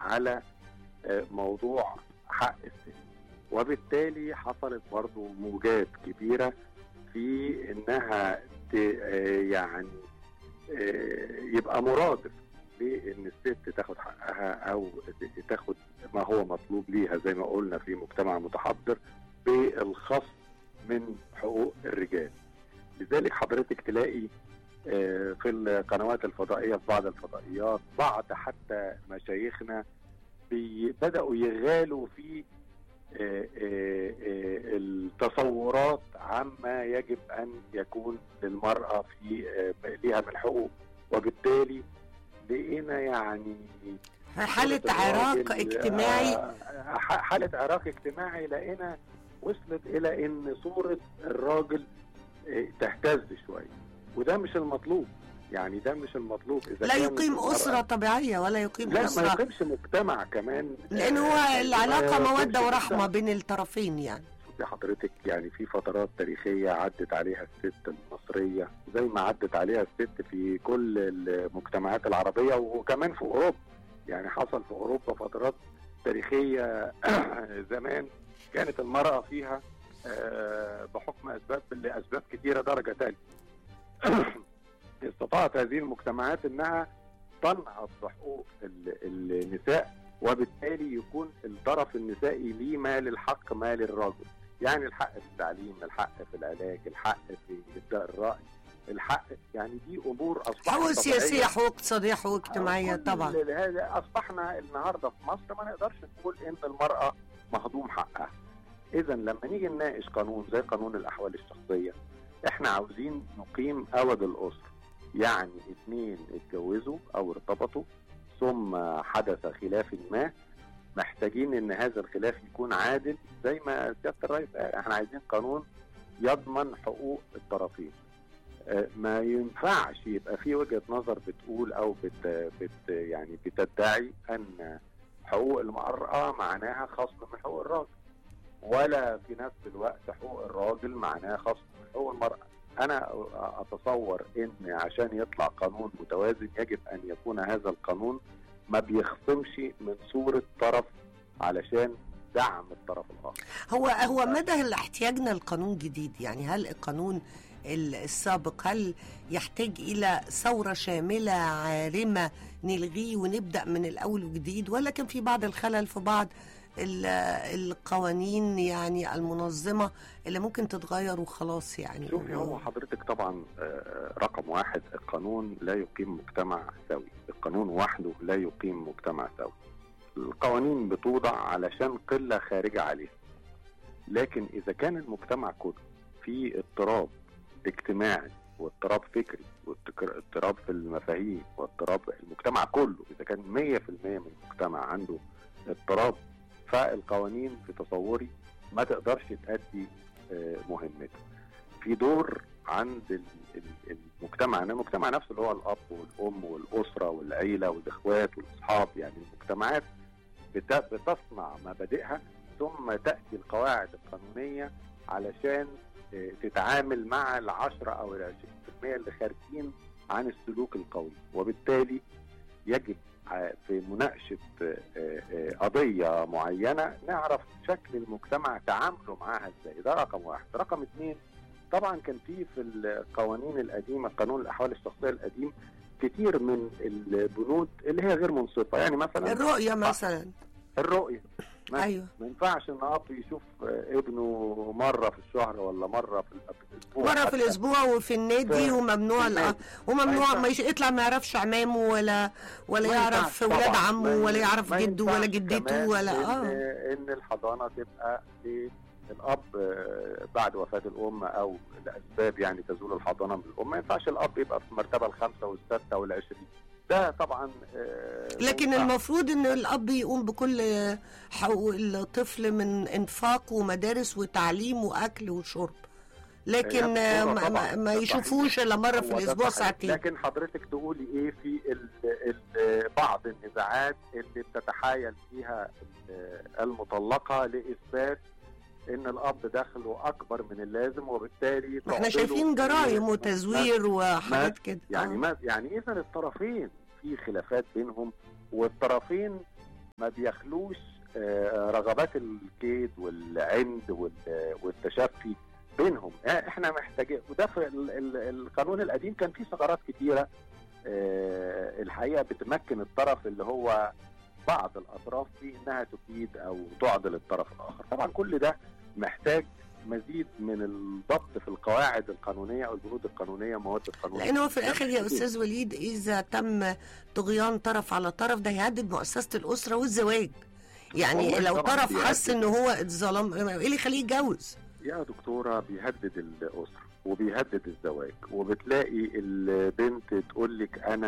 على آه، موضوع حق الست وبالتالي حصلت برضو موجات كبيرة في انها ت- آه، يعني آه، يبقى مرادف لان الست تاخد حقها او تاخد ما هو مطلوب ليها زي ما قلنا في مجتمع متحضر بالخصم من حقوق الرجال لذلك حضرتك تلاقي آه، في القنوات الفضائية في بعض الفضائيات بعض حتى مشايخنا بي- بدأوا يغالوا في آه، آه، آه، التصورات عما يجب أن يكون للمرأة في آه، ليها من حقوق وبالتالي لقينا يعني حالة صورة عراق الراجل، اجتماعي آه، ح- حالة عراق اجتماعي لقينا وصلت إلى إن صورة الراجل آه، تهتز شوية وده مش المطلوب يعني ده مش المطلوب إذا لا كانت يقيم المرأة- أسرة طبيعية ولا يقيم لا ما أسرة يقيمش مجتمع كمان لأن هو آه، العلاقة ما مودة يقيمش ورحمة مجتمع. بين الطرفين يعني شوفي حضرتك يعني في فترات تاريخية عدت عليها الست المصرية زي ما عدت عليها الست في كل المجتمعات العربية وكمان في أوروبا يعني حصل في أوروبا فترات تاريخية زمان كانت المرأة فيها آه، بحكم أسباب لأسباب كثيرة درجة تانية استطاعت هذه المجتمعات أنها تنهض بحقوق ال- النساء وبالتالي يكون الطرف النسائي ليه ما للحق ما للرجل يعني الحق في التعليم الحق في العلاج الحق في ابداء الراي الحق يعني دي امور اصبحت حقوق طبيعية. سياسية حقوق اقتصادية حقوق اجتماعية كل طبعا هذا اصبحنا النهارده في مصر ما نقدرش نقول ان المراه مهضوم حقها اذا لما نيجي نناقش قانون زي قانون الاحوال الشخصيه احنا عاوزين نقيم اود الاسره يعني اثنين اتجوزوا او ارتبطوا ثم حدث خلاف ما محتاجين ان هذا الخلاف يكون عادل زي ما سياده الرئيس قال احنا عايزين قانون يضمن حقوق الطرفين آه، ما ينفعش يبقى في وجهه نظر بتقول او بت بت يعني بتدعي ان حقوق المراه معناها خصم من حقوق الراجل ولا في نفس الوقت حقوق الراجل معناها خصم من حقوق المراه انا اتصور ان عشان يطلع قانون متوازن يجب ان يكون هذا القانون ما بيخصمش من صوره طرف علشان دعم الطرف الاخر هو هو مدى احتياجنا لقانون جديد يعني هل القانون ال- السابق هل يحتاج إلى ثورة شاملة عارمة نلغيه ونبدأ من الأول وجديد ولا كان في بعض الخلل في بعض ال- القوانين يعني المنظمة اللي ممكن تتغير وخلاص يعني شوفي هو حضرتك طبعا آه، رقم واحد القانون لا يقيم مجتمع سوي القانون وحده لا يقيم مجتمع سوي القوانين بتوضع علشان قلة خارجة عليها لكن إذا كان المجتمع كله في اضطراب اجتماعي واضطراب فكري واضطراب في المفاهيم واضطراب المجتمع كله إذا كان 100% من المجتمع عنده اضطراب فالقوانين في تصوري ما تقدرش تأدي آه، مهمتها في دور عند ال- ال- المجتمع يعني المجتمع نفسه اللي هو الاب والام والاسره والعيله والاخوات والاصحاب يعني المجتمعات بت- بتصنع مبادئها ثم تاتي القواعد القانونيه علشان آه، تتعامل مع العشرة او العشرين في المية اللي خارجين عن السلوك القوي وبالتالي يجب ع- في مناقشة آه، آه، قضية معينة نعرف شكل المجتمع تعامله معاها ازاي ده رقم واحد رقم اثنين طبعا كان في في القوانين القديمة قانون الأحوال الشخصية القديم كتير من البنود اللي هي غير منصفة يعني مثلا الرؤية مثلا الرؤية ما أيوه ما ينفعش ان اب يشوف آه، ابنه مره في الشهر ولا مره في الاسبوع مرة في حتى. الأسبوع وفي النادي في- وممنوع في الأ- النادي. وممنوع ما ما يش- يطلع ما يعرفش عمامه ولا ولا ما يعرف ينفعش ولاد طبعاً. عمه ما- ولا يعرف ما جده ولا ينفعش جدته كمان ولا إن, اه ان الحضانه تبقى للاب آه، بعد وفاه الام او لاسباب يعني تزول الحضانه من الام ما ينفعش الاب يبقى في المرتبه الخامسه والسادسه والعشرين ده طبعا آه، ما لكن ينفعش. المفروض ان الاب يقوم بكل حقوق الطفل من انفاق ومدارس وتعليم واكل وشرب لكن هي آه، بصورة ما, ما, طبعاً. ما ده يشوفوش الا مره هو في ده الاسبوع صحيح. ساعتين لكن حضرتك تقولي ايه في ال ال بعض النزاعات اللي بتتحايل فيها ال- المطلقه لاثبات ان الاب دخله اكبر من اللازم وبالتالي ما احنا تعضله شايفين في- جرائم وتزوير وحاجات كده يعني آه. ما يعني اذا الطرفين في خلافات بينهم والطرفين ما بيخلوش آه، رغبات الكيد والعند وال- والتشفي بينهم آه، احنا محتاجين وده في ال- ال- القانون القديم كان فيه ثغرات كتيره آه، الحقيقه بتمكن الطرف اللي هو بعض الاطراف في انها تفيد او تعضل الطرف الاخر طبعا كل ده محتاج مزيد من الضبط في القواعد القانونيه او البنود القانونيه مواد القانون لان هو في الاخر يا استاذ وليد اذا تم طغيان طرف على طرف ده هيهدد مؤسسه الاسره والزواج يعني والله لو طبعاً طرف حس بيهدد. ان هو اتظلم ايه اللي يخليه يتجوز يا دكتورة بيهدد الأسرة وبيهدد الزواج وبتلاقي البنت تقول لك أنا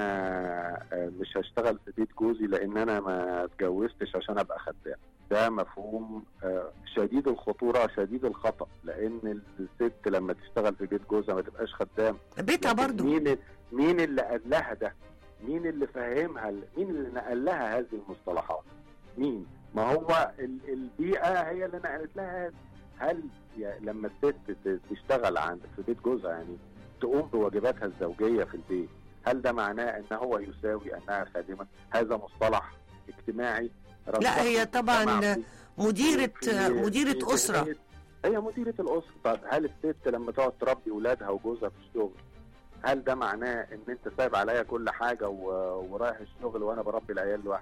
آه، مش هشتغل في بيت جوزي لأن أنا ما اتجوزتش عشان أبقى خدام ده مفهوم آه، شديد الخطورة شديد الخطأ لأن الست لما تشتغل في بيت جوزها ما تبقاش خدام بيتها لكن برضو مين مين اللي قال لها ده؟ مين اللي فهمها مين اللي نقل لها هذه المصطلحات؟ مين؟ ما هو ال- البيئه هي اللي نقلت لها هذا. هل يا- لما الست ت- تشتغل عند في بيت جوزها يعني تقوم بواجباتها الزوجيه في البيت هل ده معناه ان هو يساوي انها خادمه؟ هذا مصطلح اجتماعي لا، هي رسخه طبعاً المجتمع في- مديره في- مديره في اسره ذهنية- هي مديرة الأسرة طب هل الست لما تقعد تربي ولادها وجوزها في الشغل هل ده معناه ان انت سايب عليا كل حاجة و... ورايح الشغل وانا بربي العيال لوحدي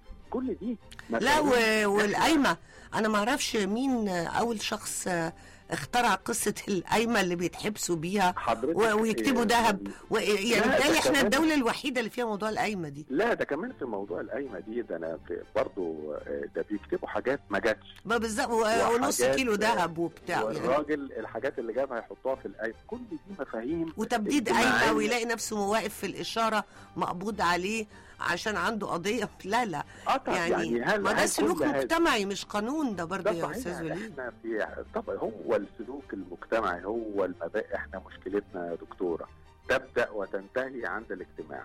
كل دي لا مفاهيم و- والقايمه انا ما اعرفش مين اول شخص اخترع قصه القايمه اللي بيتحبسوا بيها حضرتك و- ويكتبوا ذهب و- يعني لا، بالتالي ده احنا كمان- الدوله الوحيده اللي فيها موضوع القايمه دي لا ده كمان في موضوع القايمة دي ده انا في برضه ده بيكتبوا حاجات ما جاتش ما بالظبط و- ونص وحاجات- كيلو ذهب وبتاع يعني والراجل الحاجات اللي جابها يحطوها في القايمة كل دي مفاهيم وتبديد اجتماعية. قايمه ويلاقي نفسه واقف في الاشاره مقبوض عليه عشان عنده قضيه لا لا اه طب يعني, يعني هل ما ده هل سلوك كل هذا- مجتمعي مش قانون ده برضه ده يا صحيح استاذ وليد احنا في طبعا هو السلوك المجتمعي هو المبادئ احنا مشكلتنا يا دكتوره تبدا وتنتهي عند الاجتماع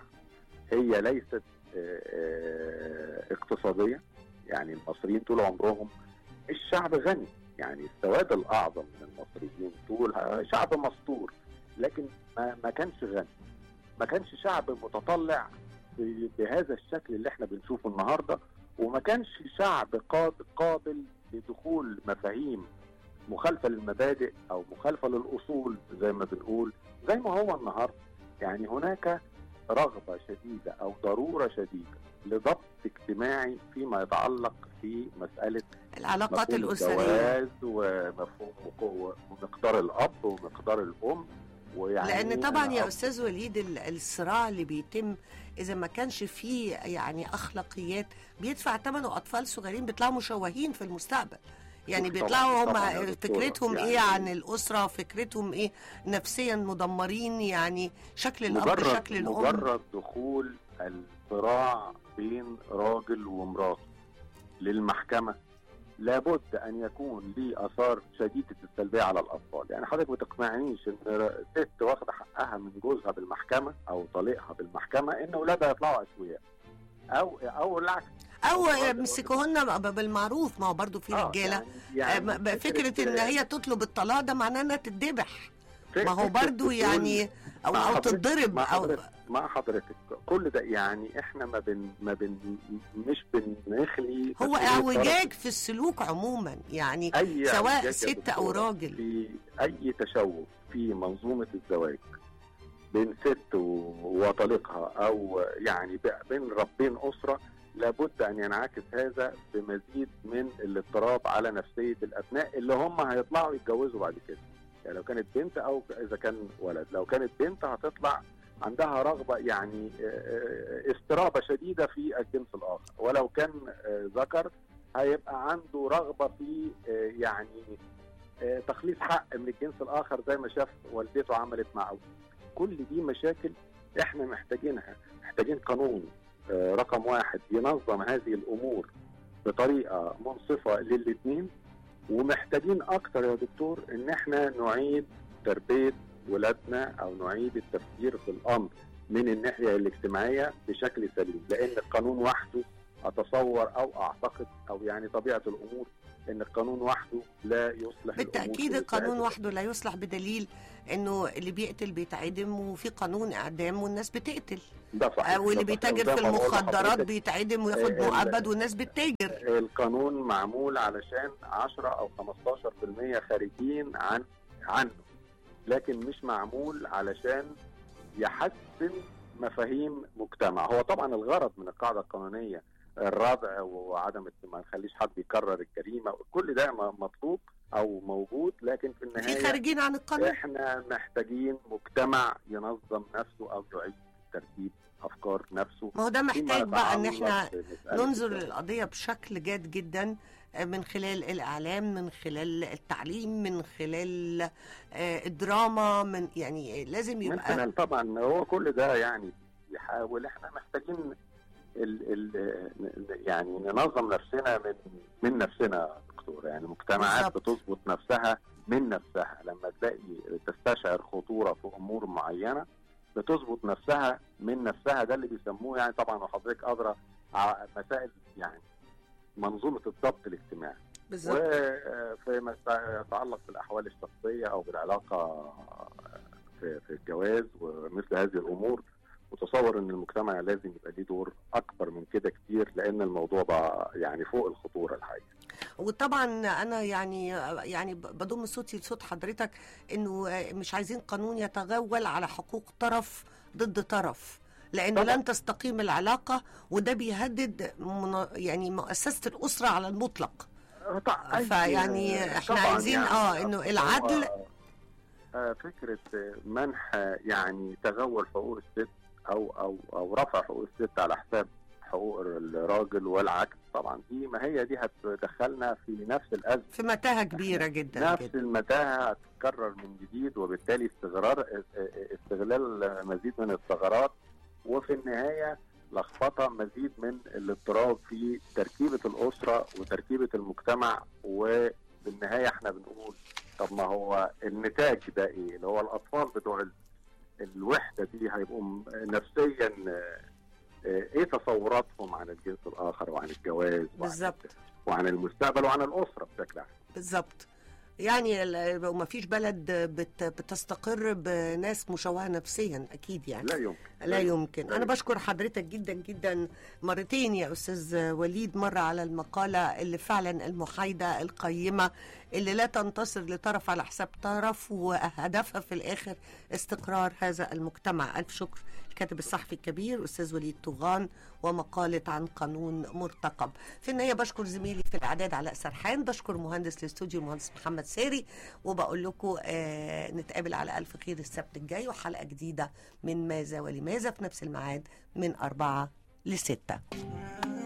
هي ليست آه، آه، اقتصاديه يعني المصريين طول عمرهم الشعب غني يعني السواد الاعظم من المصريين طول شعب مستور لكن ما ما كانش غني ما كانش شعب متطلع ب- بهذا الشكل اللي احنا بنشوفه النهارده وما كانش شعب قاد- قابل لدخول مفاهيم مخالفه للمبادئ او مخالفه للاصول زي ما بنقول زي ما هو النهارده يعني هناك رغبه شديده او ضروره شديده لضبط اجتماعي فيما يتعلق في مساله العلاقات مفهوم الاسريه الجواز ومفهوم وقوة- ومقدار الاب ومقدار الام ويعني لان طبعا أنا يا أب- استاذ وليد ال- الصراع اللي بيتم اذا ما كانش فيه يعني اخلاقيات بيدفع ثمنه اطفال صغيرين بيطلعوا مشوهين في المستقبل يعني طبعاً- بيطلعوا طبعاً يا هم دكتورة، فكرتهم يعني ايه عن الاسره فكرتهم ايه نفسيا مدمرين يعني شكل الاب مجرد شكل الام مجرد دخول الصراع بين راجل ومراته للمحكمه لابد ان يكون ليه اثار شديده السلبيه على الاطفال، يعني حضرتك ما تقنعنيش ان ست واخده حقها من جوزها بالمحكمه او طليقها بالمحكمه ان اولادها يطلعوا اسوياء. او او العكس او الراجل- مسكوهن ب- بالمعروف ما هو برضه في آه، رجاله يعني, آه، ب- فكره ان هي تطلب الطلاق ده معناه انها تتذبح فك- ما هو فكرة برضه دخول- يعني او مع او حضرتك- تتضرب مع او حضرتك مع حضرتك كل ده يعني احنا ما بن ما بن مش بنخلي هو مسؤولية اعوجاج في السلوك عموما يعني طرف. اي سواء اعوجاج يا ست او دكتورة راجل في اي تشوه في منظومه الزواج بين ست و- وطليقها او يعني ب- بين ربين اسره لابد ان ينعكس هذا بمزيد من الاضطراب على نفسيه الابناء اللي هم هيطلعوا يتجوزوا بعد كده يعني لو كانت بنت او اذا كان ولد لو كانت بنت هتطلع عندها رغبه يعني آه، آه، استرابه شديده في الجنس الاخر ولو كان آه، ذكر هيبقى عنده رغبه في آه، يعني آه، تخليص حق من الجنس الاخر زي ما شاف والدته عملت مع أبوه. كل دي مشاكل احنا محتاجينها محتاجين قانون آه، رقم واحد ينظم هذه الامور بطريقه منصفه للاثنين ومحتاجين اكتر يا دكتور ان احنا نعيد تربيه ولادنا او نعيد التفكير في الامر من الناحيه الاجتماعيه بشكل سليم لان القانون وحده اتصور او اعتقد او يعني طبيعه الامور ان القانون وحده لا يصلح بالتاكيد الأمور في القانون مساعدة. وحده لا يصلح بدليل انه اللي بيقتل بيتعدم وفي قانون اعدام والناس بتقتل ده صحيح آه، واللي ده صحيح. بيتاجر وزي في ما بقول المخدرات لحضرتك، بيتعدم وياخد ال- مؤبد والناس بتتاجر القانون معمول علشان 10 او 15% خارجين عن عنه لكن مش معمول علشان يحسن مفاهيم مجتمع هو طبعا الغرض من القاعده القانونيه الردع وعدم ما نخليش حد يكرر الجريمه كل ده م- مطلوب او موجود لكن في في النهايه خارجين عن القانون احنا محتاجين مجتمع ينظم نفسه او يعيد ترتيب افكار نفسه ما هو ده فيما محتاج بقى ان يتعلق احنا بمسألة ننظر ال- للقضية بشكل جاد جدا آه، من خلال الإعلام من خلال التعليم من خلال آه، الدراما من يعني لازم من يبقى خلال طبعا هو كل ده يعني يحاول احنا محتاجين ال ال يعني ننظم نفسنا من من نفسنا يا دكتور يعني مجتمعات بالظبط. بتظبط نفسها من نفسها لما تلاقي تستشعر خطوره في امور معينه بتظبط نفسها من نفسها ده اللي بيسموه يعني طبعا وحضرتك ادرى ع- مسائل يعني منظومه الضبط الاجتماعي بالظبط وفيما يتعلق بالاحوال الشخصيه او بالعلاقه في في الجواز ومثل هذه الامور متصور ان المجتمع لازم يبقى ليه دور اكبر من كده كتير لان الموضوع بقى يعني فوق الخطوره الحقيقه وطبعا انا يعني يعني بضم صوتي لصوت حضرتك انه مش عايزين قانون يتغول على حقوق طرف ضد طرف لانه طبعاً. لن تستقيم العلاقه وده بيهدد من- يعني مؤسسه الاسره على المطلق طبعاً. فيعني احنا طبعاً عايزين اه انه هو، العدل آه، فكره منح يعني تغول حقوق الست او او او رفع حقوق الست على حساب حقوق الراجل والعكس طبعا دي ما هي دي هتدخلنا في نفس الازمه في متاهه كبيره جدا نفس جدا المتاهه هتتكرر من جديد وبالتالي استغرار استغلال مزيد من الثغرات وفي النهايه لخبطه مزيد من الاضطراب في تركيبه الاسره وتركيبه المجتمع وبالنهايه احنا بنقول طب ما هو النتاج ده ايه؟ اللي هو الاطفال بتوع ال- الوحده دي هيبقوا م- نفسيا آه، آه، ايه تصوراتهم عن الجنس الاخر وعن الجواز وعن بالظبط وعن المستقبل وعن الاسره بشكل عام بالظبط يعني ال- وما فيش بلد بت بتستقر بناس مشوهه نفسيا اكيد يعني لا يمكن لا يمكن لا انا يمكن. بشكر حضرتك جدا جدا مرتين يا استاذ وليد مره على المقاله اللي فعلا المحايده القيمه اللي لا تنتصر لطرف على حساب طرف وهدفها في الاخر استقرار هذا المجتمع الف شكر الكاتب الصحفي الكبير استاذ وليد طوغان ومقاله عن قانون مرتقب في النهايه بشكر زميلي في الاعداد علاء سرحان بشكر مهندس الاستوديو المهندس محمد ساري وبقول لكم آه نتقابل على الف خير السبت الجاي وحلقه جديده من ماذا ولماذا في نفس الميعاد من أربعة لستة